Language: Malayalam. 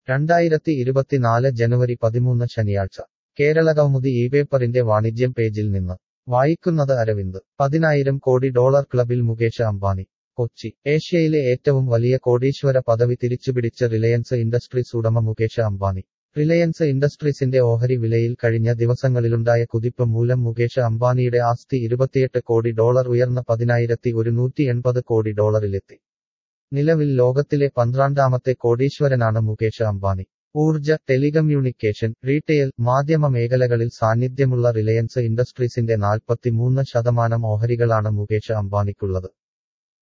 രണ്ടായിരത്തി ഇരുപത്തിനാല് ജനുവരി പതിമൂന്ന് ശനിയാഴ്ച കേരളകൗമുദി ഈ പേപ്പറിന്റെ വാണിജ്യം പേജിൽ നിന്ന് വായിക്കുന്നത് അരവിന്ദ് പതിനായിരം കോടി ഡോളർ ക്ലബിൽ മുകേഷ് അംബാനി കൊച്ചി ഏഷ്യയിലെ ഏറ്റവും വലിയ കോടീശ്വര പദവി തിരിച്ചുപിടിച്ച റിലയൻസ് ഇൻഡസ്ട്രീസ് ഉടമ മുകേഷ് അംബാനി റിലയൻസ് ഇൻഡസ്ട്രീസിന്റെ ഓഹരി വിലയിൽ കഴിഞ്ഞ ദിവസങ്ങളിലുണ്ടായ കുതിപ്പ് മൂലം മുകേഷ് അംബാനിയുടെ ആസ്തി ഇരുപത്തിയെട്ട് കോടി ഡോളർ ഉയർന്ന പതിനായിരത്തി ഒരുന്നൂറ്റി എൺപത് കോടി ഡോളറിലെത്തി നിലവിൽ ലോകത്തിലെ പന്ത്രണ്ടാമത്തെ കോടീശ്വരനാണ് മുകേഷ് അംബാനി ഊർജ ടെലികമ്മ്യൂണിക്കേഷൻ റീറ്റെയിൽ മാധ്യമ മേഖലകളിൽ സാന്നിധ്യമുള്ള റിലയൻസ് ഇൻഡസ്ട്രീസിന്റെ നാൽപ്പത്തിമൂന്ന് ശതമാനം ഓഹരികളാണ് മുകേഷ് അംബാനിക്കുള്ളത്